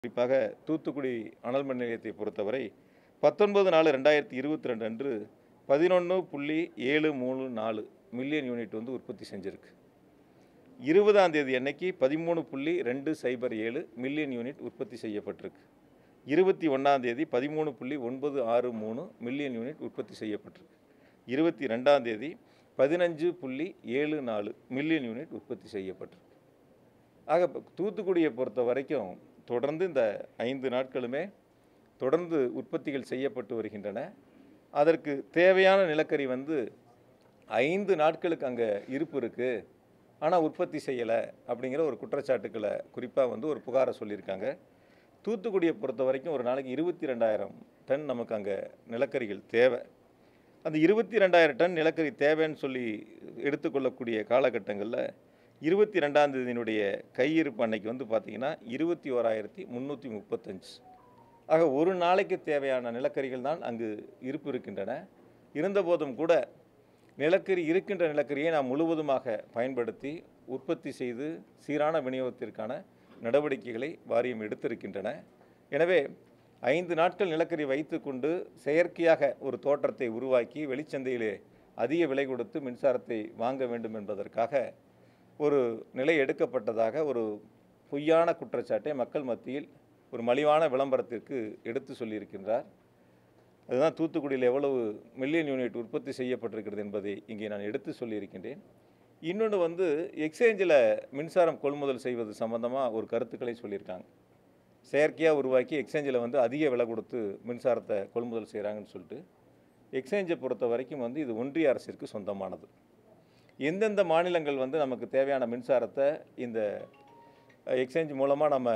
குறிப்பாக தூத்துக்குடி அனல் மின் நிலையத்தை பொறுத்தவரை பத்தொன்பது நாலு ரெண்டாயிரத்தி இருபத்தி ரெண்டு அன்று பதினொன்று புள்ளி ஏழு மூணு நாலு மில்லியன் யூனிட் வந்து உற்பத்தி செஞ்சிருக்கு இருபதாம் தேதி அன்னைக்கு பதிமூணு புள்ளி ரெண்டு சைபர் ஏழு மில்லியன் யூனிட் உற்பத்தி செய்யப்பட்டிருக்கு இருபத்தி ஒன்றாம் தேதி பதிமூணு புள்ளி ஒன்பது ஆறு மூணு மில்லியன் யூனிட் உற்பத்தி செய்யப்பட்டிருக்கு இருபத்தி ரெண்டாம் தேதி பதினஞ்சு புள்ளி ஏழு நாலு மில்லியன் யூனிட் உற்பத்தி செய்யப்பட்டிருக்கு ஆக இப்ப தூத்துக்குடியை பொறுத்த வரைக்கும் தொடர்ந்து இந்த ஐந்து நாட்களுமே தொடர்ந்து உற்பத்திகள் செய்யப்பட்டு வருகின்றன அதற்கு தேவையான நிலக்கரி வந்து ஐந்து நாட்களுக்கு அங்கே இருப்பு இருக்குது ஆனால் உற்பத்தி செய்யலை அப்படிங்கிற ஒரு குற்றச்சாட்டுக்களை குறிப்பாக வந்து ஒரு புகாரை சொல்லியிருக்காங்க தூத்துக்குடியை பொறுத்த வரைக்கும் ஒரு நாளைக்கு இருபத்தி ரெண்டாயிரம் டன் நமக்கு அங்கே நிலக்கரிகள் தேவை அந்த இருபத்தி ரெண்டாயிரம் டன் நிலக்கரி தேவைன்னு சொல்லி எடுத்துக்கொள்ளக்கூடிய காலகட்டங்களில் இருபத்தி ரெண்டாம் தேதியினுடைய கையிருப்பு அன்னைக்கு வந்து பார்த்திங்கன்னா இருபத்தி ஓராயிரத்தி முந்நூற்றி முப்பத்தஞ்சு ஆக ஒரு நாளைக்கு தேவையான நிலக்கரிகள் தான் அங்கு இருப்பு இருக்கின்றன இருந்தபோதும் கூட நிலக்கரி இருக்கின்ற நிலக்கரியை நாம் முழுவதுமாக பயன்படுத்தி உற்பத்தி செய்து சீரான விநியோகத்திற்கான நடவடிக்கைகளை வாரியம் எடுத்திருக்கின்றன எனவே ஐந்து நாட்கள் நிலக்கரி வைத்துக்கொண்டு செயற்கையாக ஒரு தோற்றத்தை உருவாக்கி வெளிச்சந்தையிலே அதிக விலை கொடுத்து மின்சாரத்தை வாங்க வேண்டும் என்பதற்காக ஒரு நிலை எடுக்கப்பட்டதாக ஒரு பொய்யான குற்றச்சாட்டை மக்கள் மத்தியில் ஒரு மலிவான விளம்பரத்திற்கு எடுத்து சொல்லியிருக்கின்றார் அதுதான் தூத்துக்குடியில் எவ்வளவு மில்லியன் யூனிட் உற்பத்தி செய்யப்பட்டிருக்கிறது என்பதை இங்கே நான் எடுத்து சொல்லியிருக்கின்றேன் இன்னொன்று வந்து எக்ஸ்சேஞ்சில் மின்சாரம் கொள்முதல் செய்வது சம்பந்தமாக ஒரு கருத்துக்களை சொல்லியிருக்காங்க செயற்கையாக உருவாக்கி எக்ஸ்சேஞ்சில் வந்து அதிக விலை கொடுத்து மின்சாரத்தை கொள்முதல் செய்கிறாங்கன்னு சொல்லிட்டு எக்ஸ்சேஞ்சை பொறுத்த வரைக்கும் வந்து இது ஒன்றிய அரசிற்கு சொந்தமானது எந்தெந்த மாநிலங்கள் வந்து நமக்கு தேவையான மின்சாரத்தை இந்த எக்ஸ்சேஞ்ச் மூலமாக நம்ம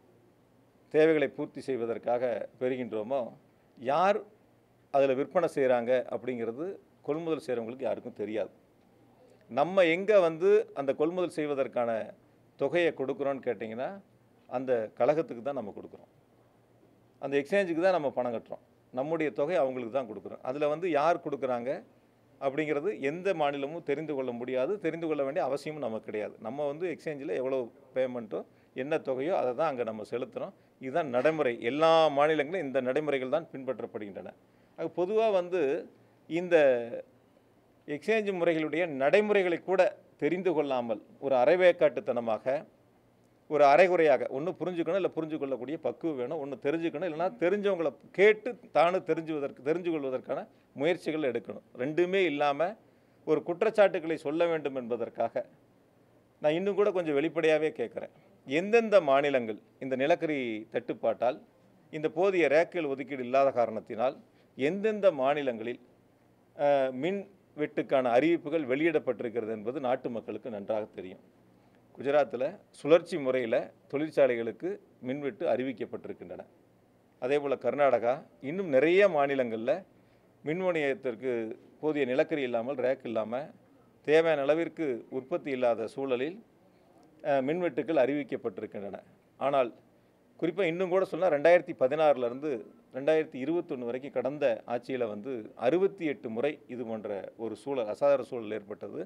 தேவைகளை பூர்த்தி செய்வதற்காக பெறுகின்றோமோ யார் அதில் விற்பனை செய்கிறாங்க அப்படிங்கிறது கொள்முதல் செய்கிறவங்களுக்கு யாருக்கும் தெரியாது நம்ம எங்கே வந்து அந்த கொள்முதல் செய்வதற்கான தொகையை கொடுக்குறோன்னு கேட்டிங்கன்னா அந்த கழகத்துக்கு தான் நம்ம கொடுக்குறோம் அந்த எக்ஸ்சேஞ்சுக்கு தான் நம்ம பணம் கட்டுறோம் நம்முடைய தொகை அவங்களுக்கு தான் கொடுக்குறோம் அதில் வந்து யார் கொடுக்குறாங்க அப்படிங்கிறது எந்த மாநிலமும் தெரிந்து கொள்ள முடியாது தெரிந்து கொள்ள வேண்டிய அவசியமும் நமக்கு கிடையாது நம்ம வந்து எக்ஸ்சேஞ்சில் எவ்வளோ பேமெண்ட்டோ என்ன தொகையோ அதை தான் அங்கே நம்ம செலுத்துகிறோம் இதுதான் நடைமுறை எல்லா மாநிலங்களும் இந்த நடைமுறைகள் தான் பின்பற்றப்படுகின்றன ஆக பொதுவாக வந்து இந்த எக்ஸ்சேஞ்ச் முறைகளுடைய நடைமுறைகளை கூட தெரிந்து கொள்ளாமல் ஒரு அரைவேக்காட்டுத்தனமாக ஒரு அரைகுறையாக ஒன்று புரிஞ்சுக்கணும் இல்லை புரிஞ்சு கொள்ளக்கூடிய பக்குவம் வேணும் ஒன்று தெரிஞ்சுக்கணும் இல்லைன்னா தெரிஞ்சவங்களை கேட்டு தானும் தெரிஞ்சுவதற்கு தெரிஞ்சு கொள்வதற்கான முயற்சிகள் எடுக்கணும் ரெண்டுமே இல்லாமல் ஒரு குற்றச்சாட்டுகளை சொல்ல வேண்டும் என்பதற்காக நான் இன்னும் கூட கொஞ்சம் வெளிப்படையாகவே கேட்குறேன் எந்தெந்த மாநிலங்கள் இந்த நிலக்கரி தட்டுப்பாட்டால் இந்த போதிய ரேக்குகள் ஒதுக்கீடு இல்லாத காரணத்தினால் எந்தெந்த மாநிலங்களில் அஹ், மின் வெட்டுக்கான அறிவிப்புகள் வெளியிடப்பட்டிருக்கிறது என்பது நாட்டு மக்களுக்கு நன்றாக தெரியும் குஜராத்தில் சுழற்சி முறையில் தொழிற்சாலைகளுக்கு மின்வெட்டு அறிவிக்கப்பட்டிருக்கின்றன அதே போல் கர்நாடகா இன்னும் நிறைய மாநிலங்களில் மின்வணியத்திற்கு போதிய நிலக்கரி இல்லாமல் ரேக் இல்லாமல் தேவையான அளவிற்கு உற்பத்தி இல்லாத சூழலில் அஹ், மின்வெட்டுக்கள் அறிவிக்கப்பட்டிருக்கின்றன ஆனால் குறிப்பாக இன்னும் கூட சொன்னால் ரெண்டாயிரத்தி பதினாறுலேருந்து ரெண்டாயிரத்தி இருபத்தொன்று வரைக்கும் கடந்த ஆட்சியில் வந்து அறுபத்தி எட்டு முறை இது போன்ற ஒரு சூழல் அசாதாரண சூழல் ஏற்பட்டது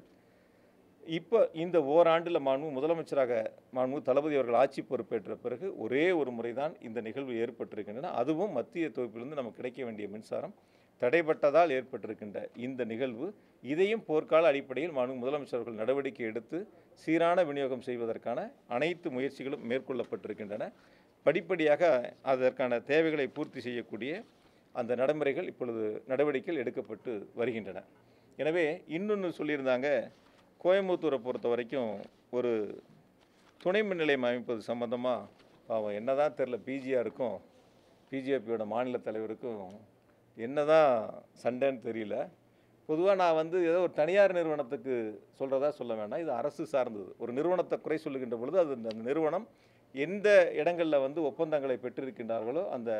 இப்போ இந்த ஓராண்டில் மாண்பு முதலமைச்சராக மாண்பு தளபதி அவர்கள் ஆட்சி பொறுப்பேற்ற பிறகு ஒரே ஒரு முறை தான் இந்த நிகழ்வு ஏற்பட்டிருக்கின்றன அதுவும் மத்திய தொகுப்பிலிருந்து நமக்கு கிடைக்க வேண்டிய மின்சாரம் தடைப்பட்டதால் ஏற்பட்டிருக்கின்ற இந்த நிகழ்வு இதையும் போர்க்கால அடிப்படையில் மாண்பு முதலமைச்சர் அவர்கள் நடவடிக்கை எடுத்து சீரான விநியோகம் செய்வதற்கான அனைத்து முயற்சிகளும் மேற்கொள்ளப்பட்டிருக்கின்றன படிப்படியாக அதற்கான தேவைகளை பூர்த்தி செய்யக்கூடிய அந்த நடைமுறைகள் இப்பொழுது நடவடிக்கைகள் எடுக்கப்பட்டு வருகின்றன எனவே இன்னொன்று சொல்லியிருந்தாங்க கோயம்புத்தூரை பொறுத்த வரைக்கும் ஒரு துணை மின் நிலையம் அமைப்பது சம்பந்தமாக பாவம் என்னதான் தெரில பிஜிஆருக்கும் பிஜேபியோட மாநில தலைவருக்கும் என்னதான் சண்டைன்னு தெரியல பொதுவாக நான் வந்து ஏதோ ஒரு தனியார் நிறுவனத்துக்கு சொல்கிறதா சொல்ல வேண்டாம் இது அரசு சார்ந்தது ஒரு நிறுவனத்தை குறை சொல்லுகின்ற பொழுது அது அந்த நிறுவனம் எந்த இடங்களில் வந்து ஒப்பந்தங்களை பெற்றிருக்கின்றார்களோ அந்த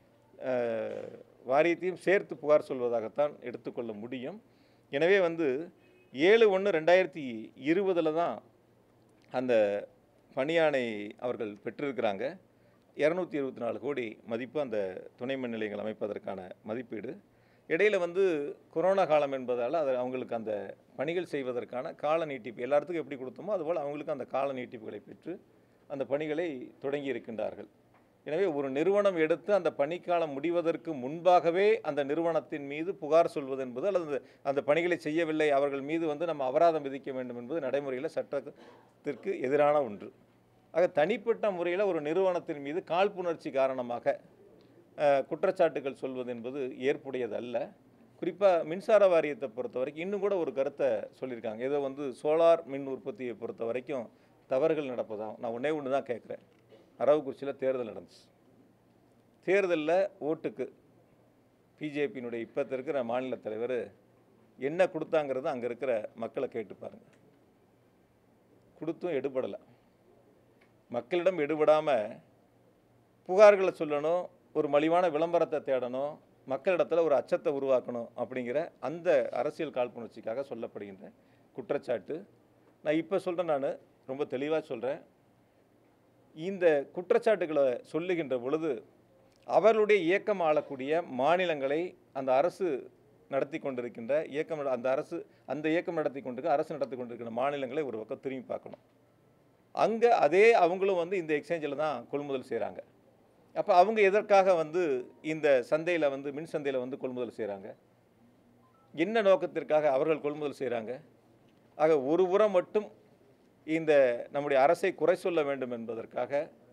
அஹ், வாரியத்தையும் சேர்த்து புகார் சொல்வதாகத்தான் எடுத்துக்கொள்ள முடியும் எனவே வந்து ஏழு ஒன்று ரெண்டாயிரத்தி இருபதில் தான் அந்த பணியாணை அவர்கள் பெற்றிருக்கிறாங்க இரநூத்தி இருபத்தி நாலு கோடி மதிப்பு அந்த துணை மின் நிலையங்கள் அமைப்பதற்கான மதிப்பீடு இடையில வந்து கொரோனா காலம் என்பதால் அது அவங்களுக்கு அந்த பணிகள் செய்வதற்கான கால நீட்டிப்பு எல்லாத்துக்கும் எப்படி கொடுத்தோமோ அதுபோல் அவங்களுக்கு அந்த கால நீட்டிப்புகளை பெற்று அந்த பணிகளை தொடங்கி இருக்கின்றார்கள் எனவே ஒரு நிறுவனம் எடுத்து அந்த பணிக்காலம் முடிவதற்கு முன்பாகவே அந்த நிறுவனத்தின் மீது புகார் சொல்வது என்பது அல்லது அந்த- அந்த பணிகளை செய்யவில்லை அவர்கள் மீது வந்து நம்ம அபராதம் விதிக்க வேண்டும் என்பது நடைமுறையில் சட்டத்திற்கு எதிரான ஒன்று ஆக தனிப்பட்ட முறையில் ஒரு நிறுவனத்தின் மீது காழ்ப்புணர்ச்சி காரணமாக அஹ், குற்றச்சாட்டுகள் சொல்வது என்பது ஏற்புடையதல்ல குறிப்பாக மின்சார வாரியத்தை பொறுத்த வரைக்கும் இன்னும் கூட ஒரு கருத்தை சொல்லியிருக்காங்க ஏதோ வந்து சோலார் மின் உற்பத்தியை பொறுத்த வரைக்கும் தவறுகள் நடப்பதா நான் ஒன்றே ஒன்று தான் கேட்குறேன் அரவக்குறிச்சியில் தேர்தல் நடந்துச்சு தேர்தலில் ஓட்டுக்கு பிஜேபியினுடைய இப்போ இருக்கிற மாநில தலைவர் என்ன கொடுத்தாங்கிறத அங்கே இருக்கிற மக்களை கேட்டு பாருங்க கொடுத்தும் எடுபடலை மக்களிடம் எடுபடாமல் புகார்களை சொல்லணும் ஒரு மலிவான விளம்பரத்தை தேடணும் மக்களிடத்தில் ஒரு அச்சத்தை உருவாக்கணும் அப்படிங்கிற அந்த அரசியல் காழ்ப்புணர்ச்சிக்காக சொல்லப்படுகின்ற குற்றச்சாட்டு நான் இப்போ சொல்கிறேன் நான் ரொம்ப தெளிவாக சொல்கிறேன் இந்த குற்றச்சாட்டுகளை சொல்லுகின்ற பொழுது அவர்களுடைய இயக்கம் ஆளக்கூடிய மாநிலங்களை அந்த அரசு நடத்தி கொண்டிருக்கின்ற இயக்கம் நட- அந்த அரசு அந்த இயக்கம் நடத்தி கொண்டிருக்க அரசு நடத்தி கொண்டிருக்கின்ற மாநிலங்களை ஒரு பக்கம் திரும்பி பார்க்கணும் அங்கே அதே அவங்களும் வந்து இந்த எக்ஸ்சேஞ்சில் தான் கொள்முதல் செய்கிறாங்க அப்போ அவங்க எதற்காக வந்து இந்த சந்தையில் வந்து மின் சந்தையில் வந்து கொள்முதல் செய்கிறாங்க என்ன நோக்கத்திற்காக அவர்கள் கொள்முதல் செய்கிறாங்க ஆக ஒரு புறம் மட்டும் இந்த நம்முடைய அரசை குறை சொல்ல வேண்டும் என்பதற்காக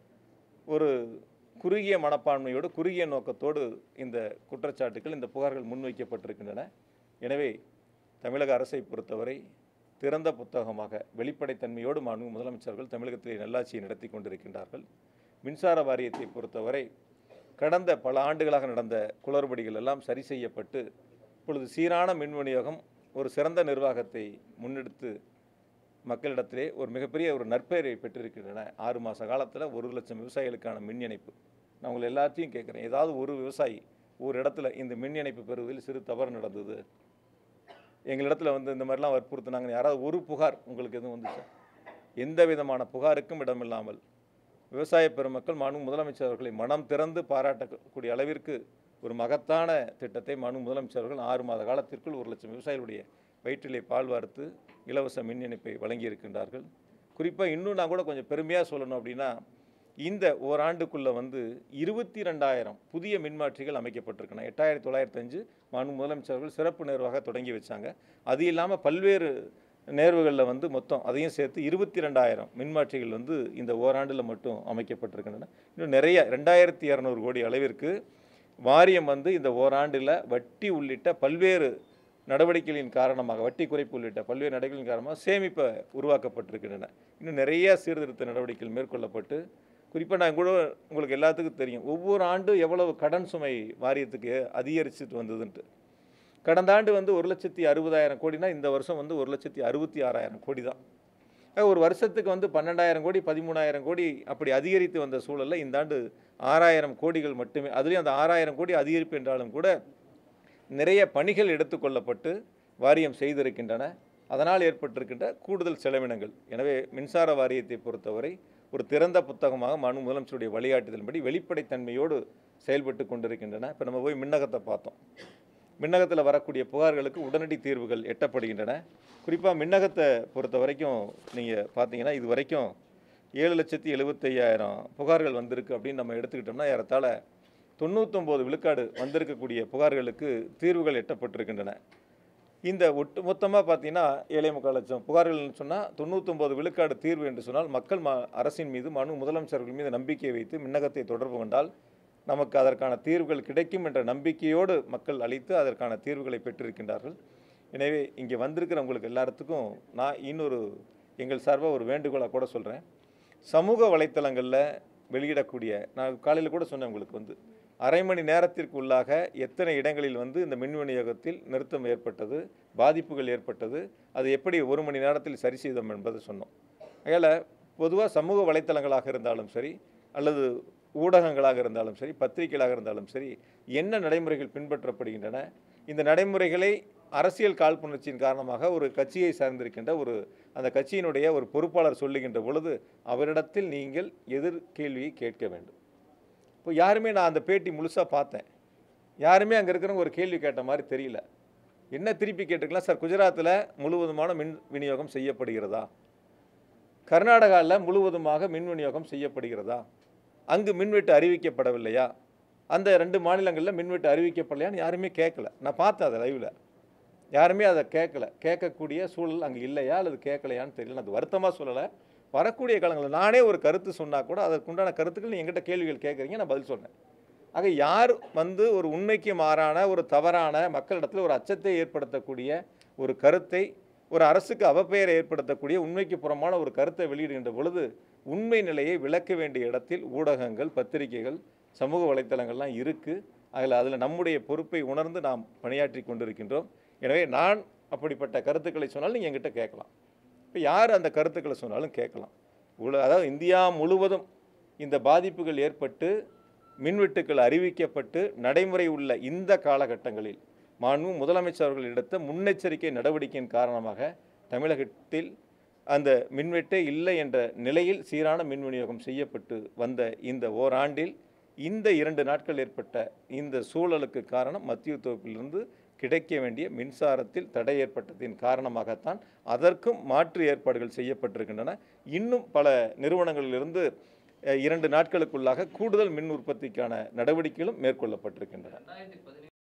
ஒரு குறுகிய மனப்பான்மையோடு குறுகிய நோக்கத்தோடு இந்த குற்றச்சாட்டுகள் இந்த புகார்கள் முன்வைக்கப்பட்டிருக்கின்றன எனவே தமிழக அரசை பொறுத்தவரை திறந்த புத்தகமாக வெளிப்படைத்தன்மையோடு மாண்பு முதலமைச்சர்கள் தமிழகத்திலே நல்லாட்சியை நடத்தி கொண்டிருக்கின்றார்கள் மின்சார வாரியத்தை பொறுத்தவரை கடந்த பல ஆண்டுகளாக நடந்த குளறுபடிகள் எல்லாம் சரி செய்யப்பட்டு இப்பொழுது சீரான மின் விநியோகம் ஒரு சிறந்த நிர்வாகத்தை முன்னெடுத்து மக்களிடத்திலே ஒரு மிகப்பெரிய ஒரு நற்பெயரை பெற்றிருக்கின்றன ஆறு மாத காலத்தில் ஒரு லட்சம் விவசாயிகளுக்கான மின் இணைப்பு நான் உங்களை எல்லாத்தையும் கேட்குறேன் ஏதாவது ஒரு விவசாயி ஒரு இடத்துல இந்த மின் இணைப்பு பெறுவதில் சிறு தவறு நடந்தது எங்களிடத்துல வந்து இந்த மாதிரிலாம் வற்புறுத்தினாங்க யாராவது ஒரு புகார் உங்களுக்கு எதுவும் வந்துச்சா எந்த விதமான புகாருக்கும் இடமில்லாமல் விவசாய பெருமக்கள் மாண்பு முதலமைச்சர் அவர்களை மனம் திறந்து பாராட்டக்கூடிய அளவிற்கு ஒரு மகத்தான திட்டத்தை மாண்பு முதலமைச்சர் அவர்கள் ஆறு மாத காலத்திற்குள் ஒரு லட்சம் விவசாயிகளுடைய வயிற்றிலே பால் வார்த்து இலவச மின் இணைப்பை வழங்கியிருக்கின்றார்கள் குறிப்பாக இன்னும் நான் கூட கொஞ்சம் பெருமையாக சொல்லணும் அப்படின்னா இந்த ஓராண்டுக்குள்ளே வந்து இருபத்தி ரெண்டாயிரம் புதிய மின்மாற்றிகள் அமைக்கப்பட்டிருக்கின்றன எட்டாயிரத்தி தொள்ளாயிரத்தஞ்சு மாண்பு முதலமைச்சர்கள் சிறப்பு நேர்வாக தொடங்கி வச்சாங்க அது இல்லாமல் பல்வேறு நேர்வுகளில் வந்து மொத்தம் அதையும் சேர்த்து இருபத்தி ரெண்டாயிரம் மின்மாற்றிகள் வந்து இந்த ஓராண்டில் மட்டும் அமைக்கப்பட்டிருக்கின்றன இன்னும் நிறைய ரெண்டாயிரத்தி இரநூறு கோடி அளவிற்கு வாரியம் வந்து இந்த ஓராண்டில் வட்டி உள்ளிட்ட பல்வேறு நடவடிக்கைகளின் காரணமாக வட்டி குறைப்பு உள்ளிட்ட பல்வேறு நடவடிக்கைகளின் காரணமாக சேமிப்பை உருவாக்கப்பட்டிருக்கின்றன இன்னும் நிறைய சீர்திருத்த நடவடிக்கைகள் மேற்கொள்ளப்பட்டு குறிப்பாக நான் கூட உங்களுக்கு எல்லாத்துக்கும் தெரியும் ஒவ்வொரு ஆண்டு எவ்வளவு கடன் சுமை வாரியத்துக்கு அதிகரிச்சுட்டு வந்ததுன்ட்டு கடந்த ஆண்டு வந்து ஒரு லட்சத்தி அறுபதாயிரம் கோடினா இந்த வருஷம் வந்து ஒரு லட்சத்தி அறுபத்தி ஆறாயிரம் கோடி தான் ஆக ஒரு வருஷத்துக்கு வந்து பன்னெண்டாயிரம் கோடி பதிமூணாயிரம் கோடி அப்படி அதிகரித்து வந்த சூழலில் இந்த ஆண்டு ஆறாயிரம் கோடிகள் மட்டுமே அதுலேயும் அந்த ஆறாயிரம் கோடி அதிகரிப்பு என்றாலும் கூட நிறைய பணிகள் எடுத்துக்கொள்ளப்பட்டு வாரியம் செய்திருக்கின்றன அதனால் ஏற்பட்டிருக்கின்ற கூடுதல் செலவினங்கள் எனவே மின்சார வாரியத்தை பொறுத்தவரை ஒரு திறந்த புத்தகமாக மனு முதலமைச்சருடைய வழிகாட்டுதலின்படி வெளிப்படைத்தன்மையோடு செயல்பட்டு கொண்டிருக்கின்றன இப்போ நம்ம போய் மின்னகத்தை பார்த்தோம் மின்னகத்தில் வரக்கூடிய புகார்களுக்கு உடனடி தீர்வுகள் எட்டப்படுகின்றன குறிப்பாக மின்னகத்தை பொறுத்த வரைக்கும் நீங்கள் பார்த்தீங்கன்னா இது வரைக்கும் ஏழு லட்சத்தி எழுபத்தையாயிரம் புகார்கள் வந்திருக்கு அப்படின்னு நம்ம எடுத்துக்கிட்டோம்னா ஏறத்தாழ தொண்ணூத்தொம்பது விழுக்காடு வந்திருக்கக்கூடிய புகார்களுக்கு தீர்வுகள் எட்டப்பட்டிருக்கின்றன இந்த ஒட்டு மொத்தமாக பார்த்தீங்கன்னா ஏழை முக்கால் லட்சம் புகார்கள்னு சொன்னால் தொண்ணூத்தொம்பது விழுக்காடு தீர்வு என்று சொன்னால் மக்கள் ம அரசின் மீது மனு முதலமைச்சர்கள் மீது நம்பிக்கை வைத்து மின்னகத்தை தொடர்பு கொண்டால் நமக்கு அதற்கான தீர்வுகள் கிடைக்கும் என்ற நம்பிக்கையோடு மக்கள் அளித்து அதற்கான தீர்வுகளை பெற்றிருக்கின்றார்கள் எனவே இங்கே வந்திருக்கிற உங்களுக்கு எல்லாத்துக்கும் நான் இன்னொரு எங்கள் சார்பாக ஒரு வேண்டுகோளாக கூட சொல்கிறேன் சமூக வலைத்தளங்களில் வெளியிடக்கூடிய நான் காலையில் கூட சொன்னேன் உங்களுக்கு வந்து அரை மணி நேரத்திற்கு உள்ளாக எத்தனை இடங்களில் வந்து இந்த மின் விநியோகத்தில் நிறுத்தம் ஏற்பட்டது பாதிப்புகள் ஏற்பட்டது அது எப்படி ஒரு மணி நேரத்தில் சரி செய்தோம் என்பதை சொன்னோம் அதனால் பொதுவாக சமூக வலைத்தளங்களாக இருந்தாலும் சரி அல்லது ஊடகங்களாக இருந்தாலும் சரி பத்திரிகைகளாக இருந்தாலும் சரி என்ன நடைமுறைகள் பின்பற்றப்படுகின்றன இந்த நடைமுறைகளை அரசியல் காழ்ப்புணர்ச்சியின் காரணமாக ஒரு கட்சியை சார்ந்திருக்கின்ற ஒரு அந்த கட்சியினுடைய ஒரு பொறுப்பாளர் சொல்லுகின்ற பொழுது அவரிடத்தில் நீங்கள் எதிர் கேள்வியை கேட்க வேண்டும் இப்போ யாருமே நான் அந்த பேட்டி முழுசாக பார்த்தேன் யாருமே அங்கே இருக்கிறவங்க ஒரு கேள்வி கேட்ட மாதிரி தெரியல என்ன திருப்பி கேட்டுக்கலாம் சார் குஜராத்தில் முழுவதுமான மின் விநியோகம் செய்யப்படுகிறதா கர்நாடகாவில் முழுவதுமாக மின் விநியோகம் செய்யப்படுகிறதா அங்கு மின்வெட்டு அறிவிக்கப்படவில்லையா அந்த ரெண்டு மாநிலங்களில் மின்வெட்டு அறிவிக்கப்படலையான்னு யாருமே கேட்கல நான் பார்த்தேன் அதை லைவில் யாருமே அதை கேட்கல கேட்கக்கூடிய சூழல் அங்கே இல்லையா அல்லது கேட்கலையான்னு தெரியல நான் அது வருத்தமாக சொல்லலை வரக்கூடிய காலங்களில் நானே ஒரு கருத்து சொன்னால் கூட அதற்குண்டான கருத்துக்கள் நீ என்கிட்ட கேள்விகள் கேட்குறீங்க நான் பதில் சொன்னேன் ஆக யார் வந்து ஒரு உண்மைக்கு மாறான ஒரு தவறான மக்களிடத்தில் ஒரு அச்சத்தை ஏற்படுத்தக்கூடிய ஒரு கருத்தை ஒரு அரசுக்கு அவப்பெயரை ஏற்படுத்தக்கூடிய உண்மைக்கு புறமான ஒரு கருத்தை வெளியிடுகின்ற பொழுது உண்மை நிலையை விளக்க வேண்டிய இடத்தில் ஊடகங்கள் பத்திரிகைகள் சமூக வலைத்தளங்கள்லாம் இருக்குது அதில் அதில் நம்முடைய பொறுப்பை உணர்ந்து நாம் பணியாற்றி கொண்டிருக்கின்றோம் எனவே நான் அப்படிப்பட்ட கருத்துக்களை சொன்னாலும் நீங்கள் என்கிட்ட கேட்கலாம் இப்போ யார் அந்த கருத்துக்களை சொன்னாலும் கேட்கலாம் உல அதாவது இந்தியா முழுவதும் இந்த பாதிப்புகள் ஏற்பட்டு மின்வெட்டுக்கள் அறிவிக்கப்பட்டு நடைமுறை உள்ள இந்த காலகட்டங்களில் மாண்பு முதலமைச்சர் அவர்கள் எடுத்த முன்னெச்சரிக்கை நடவடிக்கையின் காரணமாக தமிழகத்தில் அந்த மின்வெட்டே இல்லை என்ற நிலையில் சீரான மின் விநியோகம் செய்யப்பட்டு வந்த இந்த ஓராண்டில் இந்த இரண்டு நாட்கள் ஏற்பட்ட இந்த சூழலுக்கு காரணம் மத்திய தொகுப்பிலிருந்து கிடைக்க வேண்டிய மின்சாரத்தில் தடை ஏற்பட்டதின் காரணமாகத்தான் அதற்கும் மாற்று ஏற்பாடுகள் செய்யப்பட்டிருக்கின்றன இன்னும் பல நிறுவனங்களிலிருந்து அஹ், இரண்டு நாட்களுக்குள்ளாக கூடுதல் மின் உற்பத்திக்கான நடவடிக்கைகளும் மேற்கொள்ளப்பட்டிருக்கின்றன ரெண்டாயிரத்தி பதினேழு